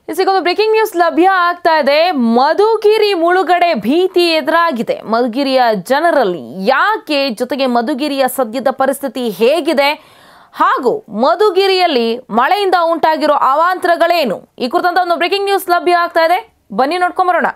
ಸಿಗೋದು breaking news ಲಭ್ಯ ಆಗ್ತಾ ಇದೆ ಮಧುಗಿರಿ ಮುಳುಗಡೆ ಭೀತಿ ಎದುರಾಗಿದೆ ಮಧುಗಿರಿಯ ಜನರಲ್ಲಿ ಯಾಕೆ ಜೊತೆಗೆ ಮಧುಗಿರಿಯ ಸದ್ಯದ ಪರಿಸ್ಥಿತಿ ಹೇಗಿದೆ ಹಾಗೂ ಮಧುಗಿರಿಯಲ್ಲಿ ಮಳೆಯಿಂದ ಉಂಟಾಗಿರೋ ಅವಾಂತರಗಳೇನು ಈ ಕುರಿತಂತ ಒಂದು ಬ್ರೇಕಿಂಗ್ ನ್ಯೂಸ್ ಲಭ್ಯ ಆಗ್ತಾ ಇದೆ ಬನ್ನಿ ನೋಡ್ಕೊಂಬರೋಣ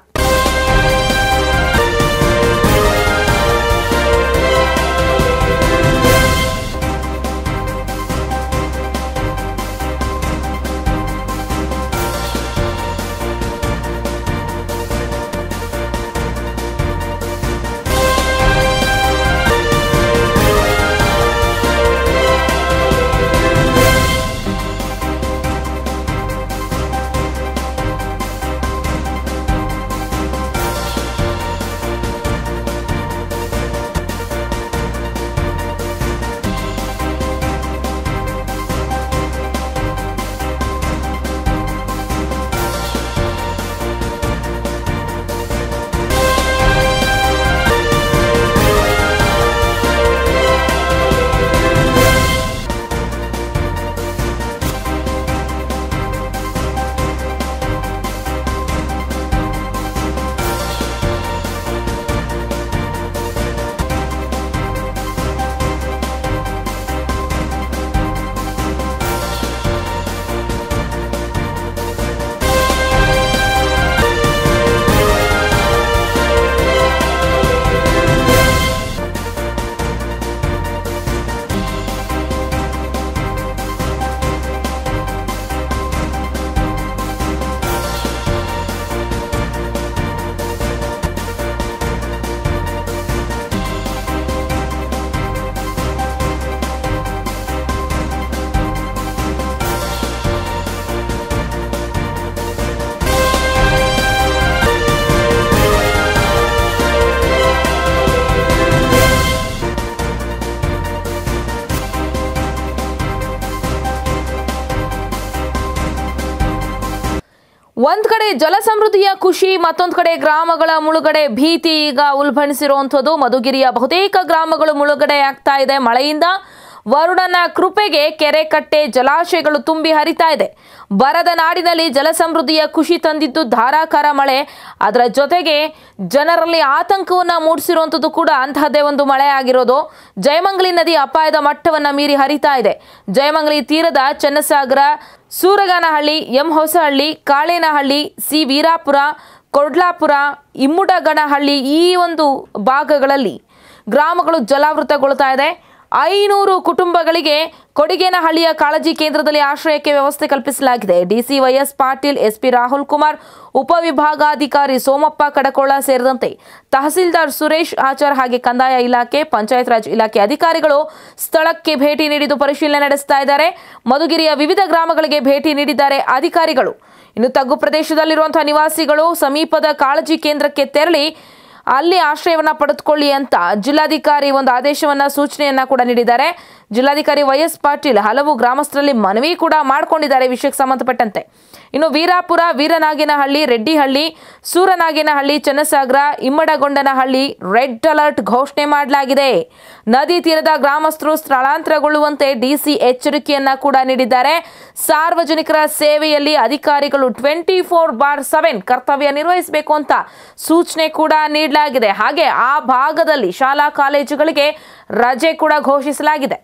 ಒಂದ್ ಕಡೆ ಜಲ ಸಮೃದ್ಧಿಯ ಖುಷಿ ಮತ್ತೊಂದ್ ಕಡೆ ಗ್ರಾಮಗಳ ಮುಳುಗಡೆ ಭೀತಿ ಈಗ ಉಲ್ಬಣಿಸಿರುವಂಥದ್ದು ಮಧುಗಿರಿಯ ಬಹುತೇಕ ಗ್ರಾಮಗಳು ಮುಳುಗಡೆ ಆಗ್ತಾ ಇದೆ ಮಳೆಯಿಂದ ವರುಣನ ಕೃಪೆಗೆ ಕೆರೆ ಕಟ್ಟೆ ಜಲಾಶಯಗಳು ತುಂಬಿ ಹರಿತಾ ಇದೆ ಬರದ ನಾಡಿನಲ್ಲಿ ಜಲ ಸಮೃದ್ಧಿಯ ಖುಷಿ ತಂದಿದ್ದು ಧಾರಾಕಾರ ಮಳೆ ಅದರ ಜೊತೆಗೆ ಜನರಲ್ಲಿ ಆತಂಕವನ್ನ ಮೂಡಿಸಿರುವಂಥದ್ದು ಕೂಡ ಅಂತಹದ್ದೇ ಒಂದು ಮಳೆ ಆಗಿರೋದು ಜಯಮಂಗಲಿ ನದಿ ಅಪಾಯದ ಮಟ್ಟವನ್ನ ಮೀರಿ ಹರಿತಾ ಇದೆ ಜಯಮಂಗಲಿ ತೀರದ ಚನ್ನಸಾಗರ ಸೂರಗಾನಹಳ್ಳಿ ಎಂ ಹೊಸಹಳ್ಳಿ ಕಾಳೇನಹಳ್ಳಿ ಸಿ ವೀರಾಪುರ ಕೊಡ್ಲಾಪುರ ಇಮ್ಮುಡಗನಹಳ್ಳಿ ಈ ಒಂದು ಭಾಗಗಳಲ್ಲಿ ಗ್ರಾಮಗಳು ಜಲಾವೃತಗೊಳ್ತಾ ಇದೆ ಐನೂರು ಕುಟುಂಬಗಳಿಗೆ ಕೊಡಿಗೇನಹಳ್ಳಿಯ ಕಾಳಜಿ ಕೇಂದ್ರದಲ್ಲಿ ಆಶ್ರಯಕ್ಕೆ ವ್ಯವಸ್ಥೆ ಕಲ್ಪಿಸಲಾಗಿದೆ DC YS Patil SP Rahul Kumar ಉಪವಿಭಾಗಾಧಿಕಾರಿ ಸೋಮಪ್ಪ ಕಡಕೋಳ ಸೇರಿದಂತೆ ತಹಸೀಲ್ದಾರ್ ಸುರೇಶ್ ಆಚಾರ್ ಹಾಗೆ ಕಂದಾಯ ಇಲಾಖೆ ಪಂಚಾಯತ್ ರಾಜ್ ಇಲಾಖೆ ಅಧಿಕಾರಿಗಳು ಸ್ಥಳಕ್ಕೆ ಭೇಟಿ ನೀಡಿದ್ದು ಪರಿಶೀಲನೆ ನಡೆಸ್ತಾ ಇದ್ದಾರೆ ಮಧುಗಿರಿಯ ವಿವಿಧ ಗ್ರಾಮಗಳಿಗೆ ಭೇಟಿ ನೀಡಿದ್ದಾರೆ ಅಧಿಕಾರಿಗಳು ಇನ್ನು ತಗ್ಗು ಪ್ರದೇಶದಲ್ಲಿರುವಂತಹ ನಿವಾಸಿಗಳು ಸಮೀಪದ ಕಾಳಜಿ ಕೇಂದ್ರಕ್ಕೆ ತೆರಳಿ ಅಲ್ಲಿ ಆಶ್ರಯವನ್ನ ಪಡೆದುಕೊಳ್ಳಿ ಅಂತ ಜಿಲ್ಲಾಧಿಕಾರಿ ಒಂದು ಆದೇಶವನ್ನ ಸೂಚನೆಯನ್ನ ಕೂಡ ನೀಡಿದ್ದಾರೆ ಜಿಲ್ಲಾಧಿಕಾರಿ ವೈಎಸ್ ಪಾಟೀಲ್ ಹಲವು ಗ್ರಾಮಸ್ಥರಲ್ಲಿ ಮನವಿ ಕೂಡ ಮಾಡಿಕೊಂಡಿದ್ದಾರೆ ವಿಷಯಕ್ಕೆ ಸಂಬಂಧಪಟ್ಟಂತೆ ಇನ್ನು ವೀರಾಪುರ ವೀರನಾಗೇನಹಳ್ಳಿ ರೆಡ್ಡಿಹಳ್ಳಿ ಸೂರನಾಗೇನಹಳ್ಳಿ ಚನ್ನಸಾಗರ ಇಮ್ಮಡಗೊಂಡನಹಳ್ಳಿ ರೆಡ್ ಅಲರ್ಟ್ ಘೋಷಣೆ ಮಾಡಲಾಗಿದೆ ನದಿ ತೀರದ ಗ್ರಾಮಸ್ಥರು ಸ್ಥಳಾಂತರಗೊಳ್ಳುವಂತೆ ಡಿಸಿ ಎಚ್ಚರಿಕೆಯನ್ನ ಕೂಡ ನೀಡಿದ್ದಾರೆ ಸಾರ್ವಜನಿಕರ ಸೇವೆಯಲ್ಲಿ ಅಧಿಕಾರಿಗಳು ಟ್ವೆಂಟಿ ಫೋರ್ ಬಾರ್ ಸೆವೆನ್ ಕರ್ತವ್ಯ ನಿರ್ವಹಿಸಬೇಕು ಅಂತ ಸೂಚನೆ ಕೂಡ ನೀಡಲಾಗಿದೆ ಹಾಗೆ ಆ ಭಾಗದಲ್ಲಿ ಶಾಲಾ ಕಾಲೇಜುಗಳಿಗೆ ರಜೆ ಕೂಡ ಘೋಷಿಸಲಾಗಿದೆ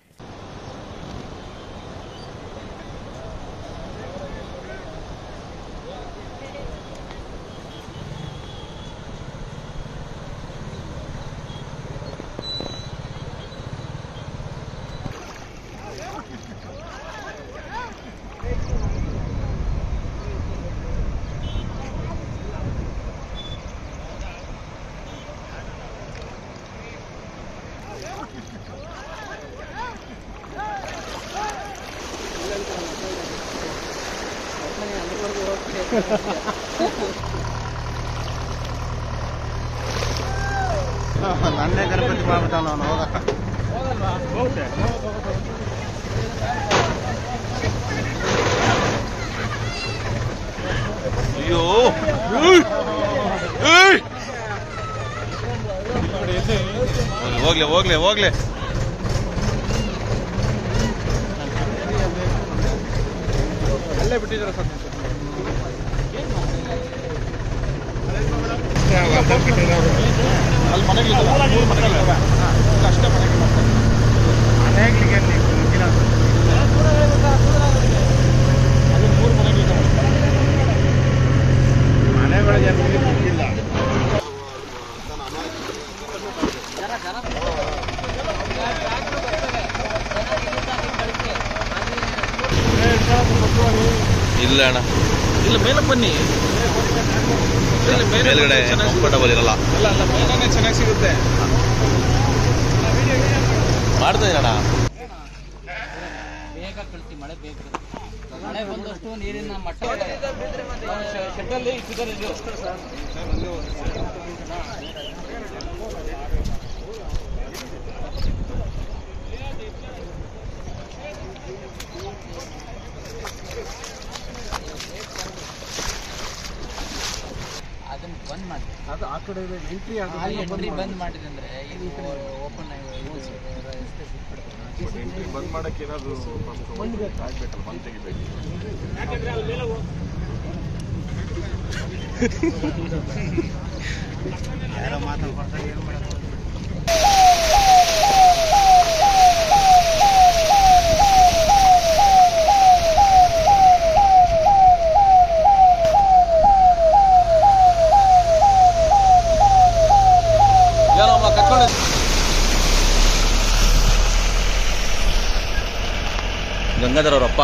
ನನ್ನೇ ಗಣಪತಿ ಮಾಡ್ಬಿಟ್ಟಾನ ಅವನು ಹೋಗ ಅಯ್ಯೋ ಏಯ್! ಏಯ್! ಹೋಗ್ಲಿ ಹೋಗ್ಲಿ ಹೋಗ್ಲಿ ಅಲ್ಲೇ ಬಿಟ್ಟಿದ್ದಾರೆ ಸರ್ ಅಲ್ಲಿ ಮನೆಗಳಿದ್ದಾವೆ ಮೂರು ಮನೆಗಳಿದ್ದಾವೆ ಅಷ್ಟೇ ಮನೆಗಳು ಮನೆಗಳಿಗೆ ಮುಗಿಲ್ಲ ಅದು ಮೂರು ಮನೆಗಳಿದ್ದಾವೆ ಮನೆಗಳಿಗೆ ನೀರು ಮುಗಿಲ್ಲ ಇಲ್ಲ ಅಣ್ಣ ಇಲ್ಲ ಮೇಲೆ ಬನ್ನಿ ಇಲ್ಲಿ ಮೇಲೆ ಮೇಲ್ಗಡೆ ಚೆನ್ನಾಗಿ ಕಂಫರ್ಟಬಲ್ ಇರಲ್ಲ ಅಲ್ಲ ಅಲ್ಲ ಮೇಲನೆ ಚೆನ್ನಾಗಿ ಸಿಗುತ್ತೆ ಮಾಡ್ತಾ ಅಣ್ಣ ಬೇಗ ಕಳಿಸಿ ಮಳೆ ಬೇಗ ಮಳೆ ಬಂದಷ್ಟು ನೀರಿನ ಮಟ್ಟ ಶೆಡ್ಡಲ್ಲಿ ಇಟ್ಟಿದ್ದಾರೆ ಇದು ಅದನ್ನ ಬಂದ್ ಮಾಡಿ ಅದು ಆ ಕಡೆ ಎಂಟ್ರಿ ಎಂಟ್ರಿ ಬಂದ್ ಮಾಡಿದೆ ಅಂದ್ರೆ ಇದು ಓಪನ್ ಬಂದ್ ಮಾಡಕ್ಕೆ ಏನಾದ್ರು ಆಗ್ಬೇಕಲ್ಲ ಬಂದ್ ತೆಗಿಬೇಕು ಯಾರೋ ಮಾತಾಡ್ಕೊಳ್ತಾರೆ ಏನು ಮಾಡೋದು ಏನಮ್ಮ ಕಟ್ಕೊಂಡು ಗಂಗಾಧರ್ ಅವರಪ್ಪ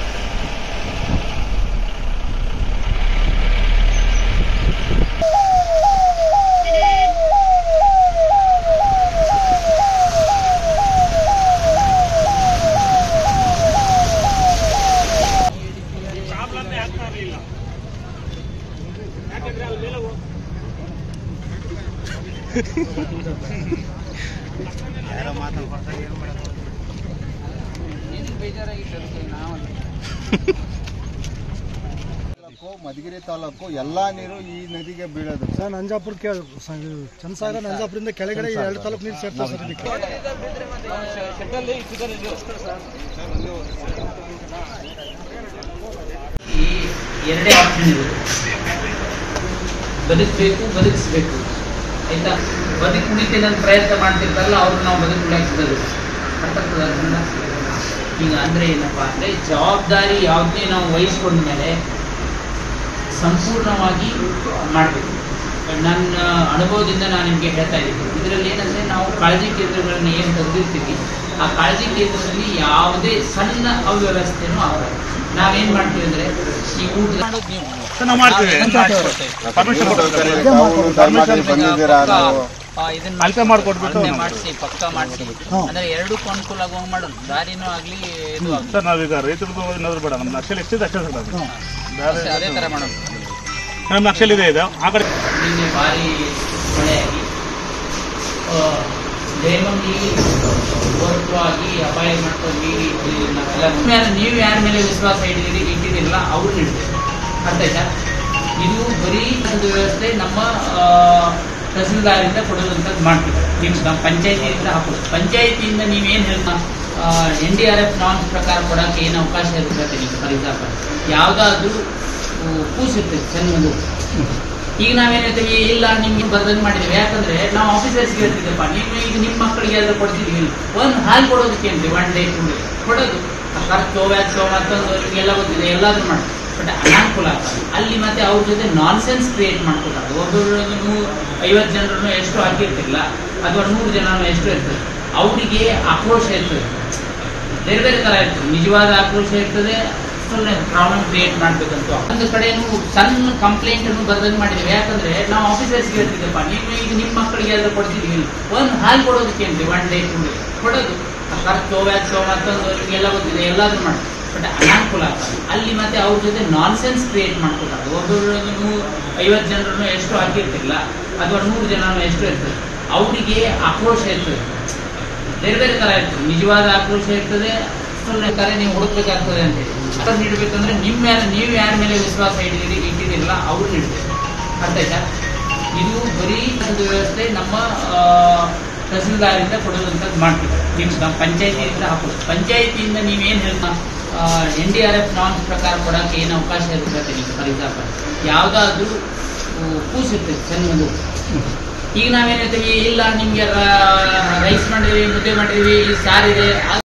ಯಾರೋ ಮಾತಾಡ್ಕೊಳ್ತಾರೆ ಏನು ಮಾಡೋದು ಏನು ಬೇಜಾರಾಗಿತ್ತು ನಾವು ಮಧುಗಿರಿ ತಾಲೂಕು ಎಲ್ಲ ನೀರು ಈ ನದಿಗೆ ಬೀಳೋದು ಸರ್ ನಂಜಾಪುರಕ್ಕೆ ಚಂದ್ಸಾಗರ ನಂಜಾಪುರದಿಂದ ಕೆಳಗಡೆ ಈ ಎರಡು ತಾಲೂಕು ನೀರು ಸೇರ್ತಾರೆ ಸರ್ ಇದಕ್ಕೆ ಶೆಡ್ಡಲ್ಲಿ ಇಟ್ಟಿದ್ದಾರೆ ಇದು ಈ ಎರಡೇ ಆಪ್ಷನ್ ಇರೋದು ಬದುಕಬೇಕು ಬದುಕಿಸ್ಬೇಕು ಆಯ್ತಾ ಬದುಕು ಉಳಿತೀನಿ ಅಂತ ಪ್ರಯತ್ನ ಮಾಡ್ತಿರ್ತಾರಲ್ಲ ಅವ್ರು ನಾವು ಬದುಕು ಉಳಿಸಿದ್ರು ಅರ್ಥ ಆಗ್ತದಾ ಕನ್ನಡ? ಈಗ ಅಂದ್ರೆ ಏನಪ್ಪ ಅಂದ್ರೆ ಜವಾಬ್ದಾರಿ ಯಾವುದೇ ನಾವು ವಹಿಸ್ಕೊಂಡ್ಮೇಲೆ ಸಂಪೂರ್ಣವಾಗಿ ಮಾಡಬೇಕು ನನ್ನ ಅನುಭವದಿಂದ ನಾನು ನಿಮಗೆ ಹೇಳ್ತಾ ಇದ್ದೀನಿ ಇದರಲ್ಲಿ ಏನಂದ್ರೆ ನಾವು ಕಾಳಜಿ ಕೇಂದ್ರಗಳನ್ನ ಏನು ತೆಗೆದಿರ್ತೀವಿ ಆ ಕಾಳಜಿ ಕೇಂದ್ರದಲ್ಲಿ ಯಾವುದೇ ಸಣ್ಣ ಅವ್ಯವಸ್ಥೆನೂ ಆಗಲ್ಲ ನಾವೇನ್ ಮಾಡ್ತೀವಿ ಅಂದ್ರೆ ಈ ಊಟ ಮಾಡೋದು ನೀವು ನಾವು ಮಾಡ್ತೀವಿ. ಬಂದಿದ್ದೀರಾ ನಾವು ಆ, ಇದನ್ನ ಅಳತೆ ಮಾಡ್ಕೊಟ್ಬಿಟ್ಟು ಅಳತೆ ಮಾಡಿಸಿ ಪಕ್ಕ ಮಾಡಿಸಿ ಅಂದ್ರೆ ಎರಡಕ್ಕೂ ಅನುಕೂಲ ಆಗುವಂಗ್ ಮಾಡೋಣ ದಾರಿನೂ ಆಗ್ಲಿ ಇದು ಆಗ್ಲಿ ಸರ್ ನಾವೀಗ ರೈತರದ್ದು ಏನಾದ್ರು ಬೇಡ ನಮ್ಮ ನಕ್ಷಲ್ ಎಷ್ಟಿದೆ ಅಷ್ಟೇ ಸರ್ ಅದು ಅಷ್ಟೇ, ಅದೇ ತರ ಮಾಡೋಣ ನಮ್ಮ ನಕ್ಷಲ್ ಇದೆ ಇದು ಆ ಕಡೆ ನಿನ್ನೆ ಭಾರಿ ಮಳೆಯಾಗಿ ಆ, ದೇವಮಂಗಲಿ ಪೂರ್ವಕವಾಗಿ ಅಪಾಯ ಮಟ್ಟ ಮೀರಿ ಇಲ್ಲಿ ನಾವೆಲ್ಲ ಮೇಲೆ ನೀವು ಯಾರ ಮೇಲೆ ವಿಶ್ವಾಸ ಇಟ್ಟಿದ್ದೀರಿ ಇಟ್ಟಿದ್ದೀರಲ್ಲ ಅವ್ರು ಇಡ್ತೀವಿ ಅರ್ಥ ಆಯ್ತಾ ಇದು ಬರೀ ಒಂದು ವ್ಯವಸ್ಥೆ ನಮ್ಮ ಆ, ತಹಸೀಲ್ದಾರಿಂದ ಕೊಡೋದಂಥದ್ದು ಮಾಡ್ತೀವಿ ನಿಮ್ಮ ನಮ್ಮ ಪಂಚಾಯತಿಯಿಂದ ಹಾಕೋದು ಪಂಚಾಯತಿಯಿಂದ ನೀವೇನು ಹೇಳ್ತಾ N D R F norms ಪ್ರಕಾರ ಕೊಡೋಕೆ ಏನು ಅವಕಾಶ ಇರುತ್ತೆ ನಿಮ್ಗೆ ಫಾರ್ ಎಕ್ಸಾಂಪಲ್ ಯಾವುದಾದ್ರೂ ಕೂಸಿರ್ತದೆ ಸಣ್ಣ ಒಂದು ಈಗ ನಾವೇನ್ ಹೇಳ್ತೀವಿ ಇಲ್ಲ ನಿಮ್ಗೆ ಬರ್ದಂಗೆ ಮಾಡಿದ್ದೀವಿ ಯಾಕಂದ್ರೆ ನಾವು ಆಫೀಸರ್ಸ್ ಹೇಳ್ತಿದ್ದಪ್ಪ ನೀವು ಈಗ ನಿಮ್ಮ ಮಕ್ಕಳಿಗೆ ಯಾರು ಕೊಡ್ತಿದ್ದೀವಿ ಒಂದು ಹಾಲು ಕೊಡೋದಕ್ಕೆ ಏನ್ರಿ ಒನ್ ಡೇ ಟೂ ಡೇ ಕೊಡೋದು ಆ ಖರ್ಚು ವ್ಯಾಕ್ಸು ಮತ್ತೊಂದು ನಿಮಗೆಲ್ಲ ಗೊತ್ತಿದೆ ಎಲ್ಲಾದ್ರೂ ಮಾಡಿ ಬಟ್ ಅನಾನುಕೂಲ ಆಗ್ತದೆ ಅಲ್ಲಿ ಮತ್ತೆ ಅವ್ರ ಜೊತೆ ನಾನ್ಸೆನ್ಸ್ ಕ್ರಿಯೇಟ್ ಮಾಡ್ಕೊತಾರೆ ಒಬ್ಬರು ಐವತ್ತು ಜನರನ್ನು ಎಷ್ಟು ಹಾಕಿರ್ತಿಲ್ಲ ಅಥವಾ ನೂರು ಜನರನ್ನು ಎಷ್ಟು ಇರ್ತದೆ ಅವರಿಗೆ ಆಕ್ರೋಶ ಇರ್ತದೆ ಬೇರೆ ಬೇರೆ ತರ ಇರ್ತದೆ ನಿಜವಾದ ಆಕ್ರೋಶ ಇರ್ತದೆ ಸುಮ್ಮನೆ ಪ್ರಾಬ್ಲಮ್ ಕ್ರಿಯೇಟ್ ಮಾಡ್ಬೇಕಂತ ಒಂದು ಕಡೆ ಸಣ್ಣ ಕಂಪ್ಲೇಂಟ್ ಅನ್ನು ಬರ್ದಂಗೆ ಮಾಡಿದ್ದೀವಿ ಯಾಕಂದ್ರೆ ನಾವು ಆಫೀಸರ್ಸ್ ಹೇಳ್ತಿದ್ದಪ್ಪ ನೀವು ಈಗ ನಿಮ್ಮ ಮಕ್ಕಳಿಗೆ ಯಾರು ಕೊಡ್ತಿದ್ದೀವಿ ಒಂದು ಹಾಲು ಕೊಡೋದಕ್ಕೆ ಏನ್ರಿ ಒನ್ ಡೇ ಟೂ ಡೇ ಕೊಡೋದು ಆ ಖರ್ಚು ವ್ಯಾಕ್ಸು ಮತ್ತೊಂದು ನಿಮಗೆಲ್ಲ ಗೊತ್ತಿದೆ ಎಲ್ಲಾದ್ರೂ ಮಾಡಿ ಬಟ್ ಅನಾನುಕೂಲ ಆಗ್ತದೆ ಅಲ್ಲಿ ಮತ್ತೆ ಅವ್ರ ಜೊತೆ ನಾನ್ಸೆನ್ಸ್ ಕ್ರಿಯೇಟ್ ಮಾಡ್ಕೊತಾರೆ ಒಬ್ಬರು ಐವತ್ತು ಜನರನ್ನು ಎಷ್ಟು ಹಾಕಿರ್ತಿಲ್ಲ ಅಥವಾ ನೂರು ಜನರನ್ನು ಎಷ್ಟು ಇರ್ತದೆ ಅವರಿಗೆ ಆಕ್ರೋಶ ಇರ್ತದೆ ಬೇರೆ ಬೇರೆ ತರ ಇರ್ತದೆ ನಿಜವಾದ ಆಕ್ರೋಶ ಇರ್ತದೆ ಸುಮ್ಮನೆ ಕರೆ ನೀವು ಹುಡುಕ್ಬೇಕಾಗ್ತದೆ ಅಂತ ಹೇಳಿ ಅರ್ಥ ನೀಡಬೇಕಂದ್ರೆ ನಿಮ್ಮ ಯಾರು ನೀವು ಯಾರ ಮೇಲೆ ವಿಶ್ವಾಸ ಇಟ್ಟಿದ್ದೀರಿ ಇಟ್ಟಿದ್ದೀರಲ್ಲ ಅವ್ರು ನೀಡ್ಬೇಕು ಅರ್ಥ ಆಯ್ತಾ ಇದು ಬರೀ ಒಂದು ವ್ಯವಸ್ಥೆ ನಮ್ಮ ಆ, ತಹಸೀಲ್ದಾರಿಂದ ಕೊಡೋದಂಥದ್ದು ಮಾಡ್ತೀವಿ ನಿಮ್ಮ ನಮ್ಮ ಪಂಚಾಯತಿಯಿಂದ ಹಾಕೋದು ಪಂಚಾಯತಿಯಿಂದ ನೀವೇನು ಹೇಳ್ತಾ N D R F norms ಪ್ರಕಾರ ಕೊಡೋಕೆ ಏನು ಅವಕಾಶ ಇರುತ್ತೆ ನಿಮ್ಗೆ ಫಾರ್ ಎಕ್ಸಾಂಪಲ್ ಯಾವುದಾದ್ರೂ ಕೂಸಿರ್ತೈತೆ ಸಣ್ಣ ಮಗು ಈಗ ನಾವೇನ್ ಹೇಳ್ತೀವಿ ಇಲ್ಲ ನಿಮ್ಗೆ ರೈಸ್ ಮಾಡಿದೀವಿ ಮುದ್ದೆ ಮಾಡಿದೀವಿ ಇಲ್ಲಿ ಸಾರಿದೆ